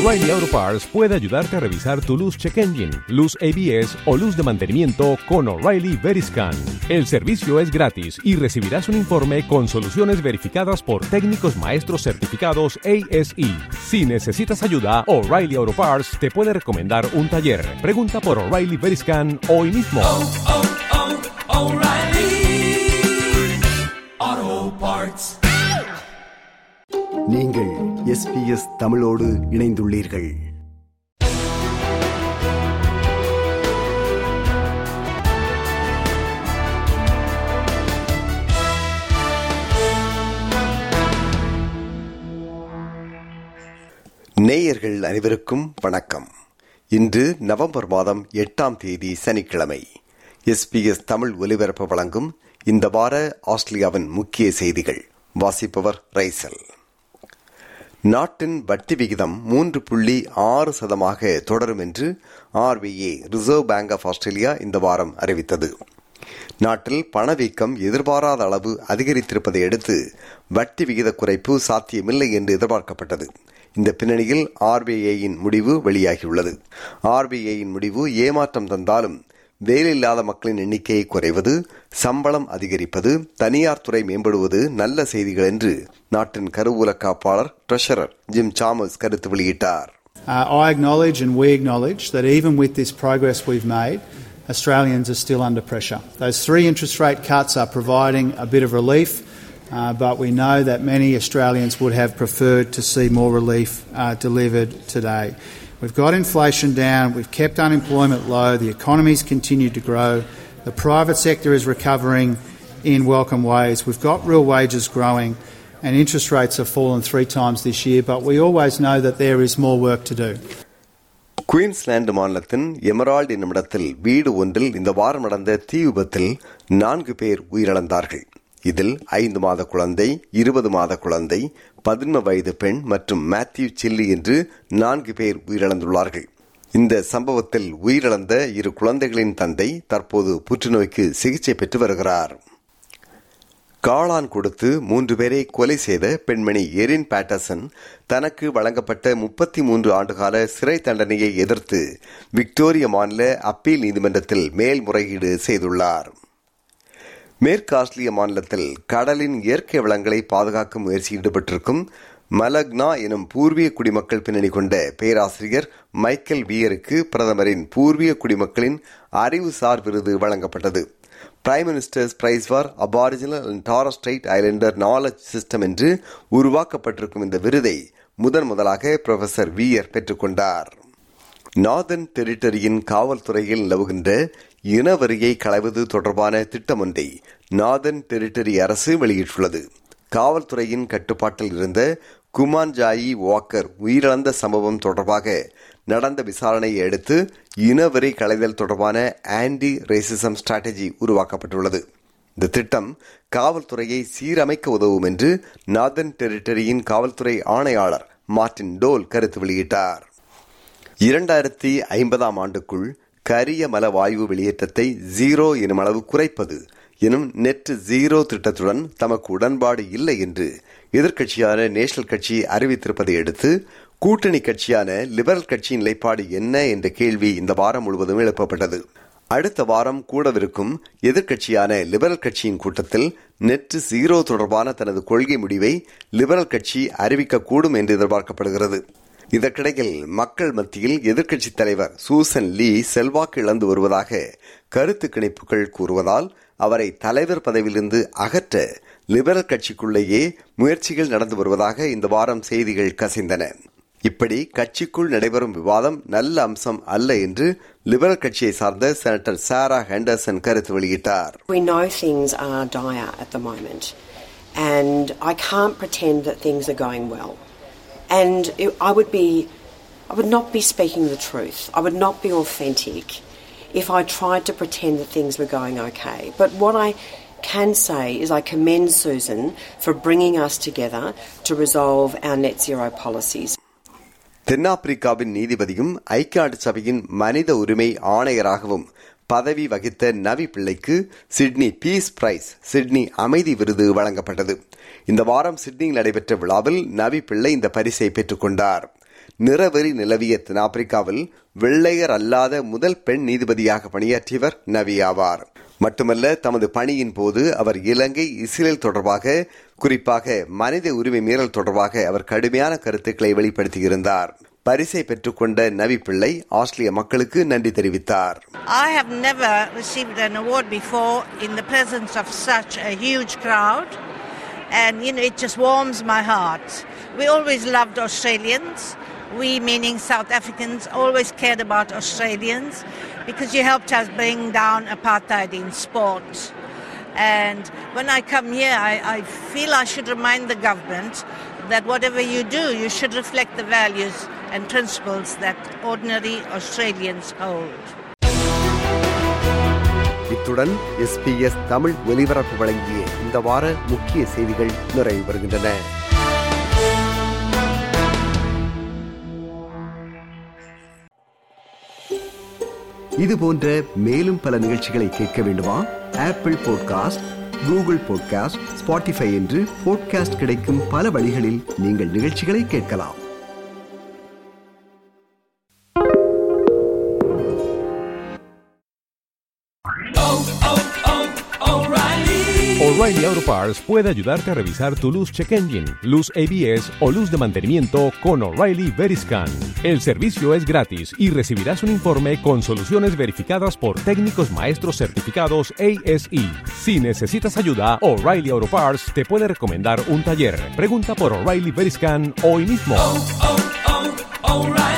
O'Reilly Auto Parts puede ayudarte a revisar tu luz check engine, luz ABS o luz de mantenimiento con O'Reilly Veriscan. El servicio es gratis y recibirás un informe con soluciones verificadas por técnicos maestros certificados ASE. Si necesitas ayuda, O'Reilly Auto Parts te puede recomendar un taller. Pregunta por O'Reilly Veriscan hoy mismo. oh, oh, O'Reilly Auto Parts. நீங்கள் SBS தமிழோடு இணைந்துள்ளீர்கள் நேயர்கள் அனைவருக்கும் வணக்கம் இன்று November மாதம் எட்டாம் தேதி சனிக்கிழமை எஸ்பிஎஸ் தமிழ் ஒலிபரப்பு வழங்கும் இந்த வார ஆஸ்திரேலியாவின் முக்கிய செய்திகள் வாசிப்பவர் ரைசல் நாட்டின் வட்டி விகிதம் மூன்று புள்ளி ஆறு சதமாக தொடரும் என்று RBI reserve bank of Australia இந்த வாரம் அறிவித்தது நாட்டில் பணவீக்கம் எதிர்பாராத அளவு அதிகரித்திருப்பதை அடுத்து வட்டி விகித குறைப்பு சாத்தியமில்லை என்று எதிர்பார்க்கப்பட்டது இந்த பின்னணியில் ஆர்பிஐயின் முடிவு வெளியாகியுள்ளது ஆர்பிஐயின் முடிவு ஏமாற்றம் தந்தாலும் வேலையில்லாத மக்களின் எண்ணிக்கை குறைவது சம்பளம் அதிகரிப்பது தனியார் துறை மேம்படுவது நல்ல செய்திகள் என்று நாட்டின் கருவூல காப்பாளர் ட்ரெஷரர் ஜிம் சாமஸ் கருத்து வெளியிட்டார் Uh, I acknowledge and we acknowledge that even with this progress we've made, Australians are still under pressure. Those three interest rate cuts are providing a bit of relief, uh, but we know that many Australians would have preferred to see more relief uh, delivered today. We've got inflation down, we've kept unemployment low, the economy's continued to grow, the private sector is recovering in welcome ways, we've got real wages growing, and interest rates have fallen three times this year, but we always know that there is more work to do. Queensland மாநிலத்தின் Emerald என்னுமிடத்தில் வீடு ஒன்றில் இந்த வாரம் நடந்த தீ விபத்தில் நான்கு பேர் உயிரிழந்தார்கள் இதில் ஐந்து மாத குழந்தை இருபது மாத குழந்தை பதின்ம வயது பெண் மற்றும் மேத்யூ சில்லி என்று நான்கு பேர் உயிரிழந்துள்ளார்கள் இந்த சம்பவத்தில் உயிரிழந்த இரு குழந்தைகளின் தந்தை தற்போது புற்றுநோய்க்கு சிகிச்சை பெற்று வருகிறார் காளான் கொடுத்து மூன்று பேரை கொலை செய்த பெண்மணி எரின் பேட்டர்சன் தனக்கு வழங்கப்பட்ட முப்பத்தி மூன்று ஆண்டுகால சிறை தண்டனையை எதிர்த்து விக்டோரிய மாநில அப்பீல் நீதிமன்றத்தில் மேல்முறையீடு செய்துள்ளார் மேற்கு ஆஸ்திரேலிய மாநிலத்தில் கடலின் இயற்கை வளங்களை பாதுகாக்கும் முயற்சியில் ஈடுபட்டிருக்கும் மலக்னா எனும் பூர்வீக குடிமக்கள் பின்னணி கொண்ட பேராசிரியர் மைக்கேல் வியருக்கு பிரதமரின் பூர்வீக குடிமக்களின் அறிவுசார் விருது வழங்கப்பட்டது prime minister's prize for Aboriginal and Torres Strait Islander knowledge system என்று உருவாக்கப்பட்டிருக்கும் இந்த விருதை முதன் முதலாக புரொஃபசர் வியர் பெற்றுக்கொண்டார் நார்தன் டெரிட்டரியின் காவல்துறையில் நிலவுகின்ற இனவரியை களைவது தொடர்பான திட்டம் ஒன்றை நார்தன் டெரிட்டரி அரசு வெளியிட்டுள்ளது காவல்துறையின் கட்டுப்பாட்டில் இருந்த குமான்ஜாயி வாக்கர் உயிரிழந்த சம்பவம் தொடர்பாக நடந்த விசாரணையை அடுத்து இனவெறி களைதல் தொடர்பான ஆன்டி ரேசிசம் ஸ்ட்ராட்டஜி உருவாக்கப்பட்டுள்ளது இந்த திட்டம் காவல்துறையை சீரமைக்க உதவும் என்று நார்தன் டெரிட்டரியின் காவல்துறை ஆணையாளர் மார்டின் டோல் கருத்து வெளியிட்டார் இரண்டாயிரத்தி ஐம்பதாம் ஆண்டுக்குள் கரிய மல வாயு வெளியேற்றத்தை ஜீரோ எனும் அளவு குறைப்பது எனும் நெட் ஜீரோ திட்டத்துடன் தமக்கு உடன்பாடு இல்லை என்று எதிர்க்கட்சியான நேஷனல் கட்சி அறிவித்திருப்பதை அடுத்து கூட்டணி கட்சியான லிபரல் கட்சியின் நிலைப்பாடு என்ன என்ற கேள்வி இந்த வாரம் முழுவதும் எழுப்பப்பட்டது அடுத்த வாரம் கூடவிருக்கும் எதிர்க்கட்சியான லிபரல் கட்சியின் கூட்டத்தில் நெட் ஜீரோ தொடர்பான தனது கொள்கை முடிவை லிபரல் கட்சி அறிவிக்கக்கூடும் என்று எதிர்பார்க்கப்படுகிறது இதற்கிடையில் மக்கள் மத்தியில் எதிர்க்கட்சி தலைவர் சூசன் லீ செல்வாக்கு இழந்து வருவதாக கருத்து கணிப்புகள் கூறுவதால் அவரை தலைவர் பதவியிலிருந்து அகற்ற லிபரல் கட்சிக்குள்ளேயே முயற்சிகள் நடந்து வருவதாக இந்த வாரம் செய்திகள் கசிந்தன இப்படி கட்சிக்குள் நடைபெறும் விவாதம் நல்ல அம்சம் அல்ல என்று லிபரல் கட்சியை சார்ந்த செனட்டர் சாரா ஹெண்டர்சன் கருத்து வெளியிட்டார் We know things are dire at the moment, and I can't pretend that things are going well. And it, I would be, I would not be speaking the truth. I would not be authentic if I tried to pretend that things were going okay. But what I can say is I commend Susan for bringing us together to resolve our net zero policies. தென்னாப்பிரிக்காவின் நீதிபதியும் ஐக்கிய நாடு சபையின் மனித உரிமை ஆணையராகவும் பதவி வகித்த நவி பிள்ளைக்கு Sydney piece price Sydney அமைதி விருது வழங்கப்பட்டது இந்த வாரம் சிட்னியில் நடைபெற்ற விழாவில் நவி பிள்ளை இந்த பரிசை பெற்றுக் கொண்டார் நிறவெறி நிலவிய தென்னாப்பிரிக்காவில் வெள்ளையர் அல்லாத முதல் பெண் நீதிபதியாக பணியாற்றியவர் நவி ஆவார் மட்டுமல்ல தமது பணியின் போது அவர் இலங்கை இஸ்ரேல் தொடர்பாக குறிப்பாக மனித உரிமை மீறல் தொடர்பாக அவர் கடுமையான கருத்துக்களை வெளிப்படுத்தியிருந்தார் பரிசை பெற்றுக்கொண்ட நவி பிள்ளை ஆஸ்திரேலிய மக்களுக்கு நன்றி தெரிவித்தார் I have never received an award before in the presence of such a huge crowd, and you know it just warms my heart. We always loved Australians. We, meaning South Africans, always cared about Australians because you helped us bring down apartheid in sport. And when I come here, I, I feel I should remind the government that whatever you do, you should reflect the values and principles that ordinary Australians hold. இத்துடன் SBS Tamil ஒலிபரப்பு வழங்கிய இந்த வார முக்கிய செய்திகள் நிறைவு பெறுகின்றன இது போன்ற மேலும் பல நிகழ்ச்சிகளை கேட்க வேண்டுமா Apple podcast Google podcast Spotify என்று பாட்காஸ்ட் கிடைக்கும் பல வழிகளில் நீங்கள் நிகழ்ச்சிகளை கேட்கலாம் O'Reilly Auto Parts puede ayudarte a revisar tu luz check engine, luz ABS o luz de mantenimiento con O'Reilly Veriscan. El servicio es gratis y recibirás un informe con soluciones verificadas por técnicos maestros certificados ASE. Si necesitas ayuda, O'Reilly Auto Parts te puede recomendar un taller. Pregunta por O'Reilly Veriscan hoy mismo. oh, oh, O'Reilly.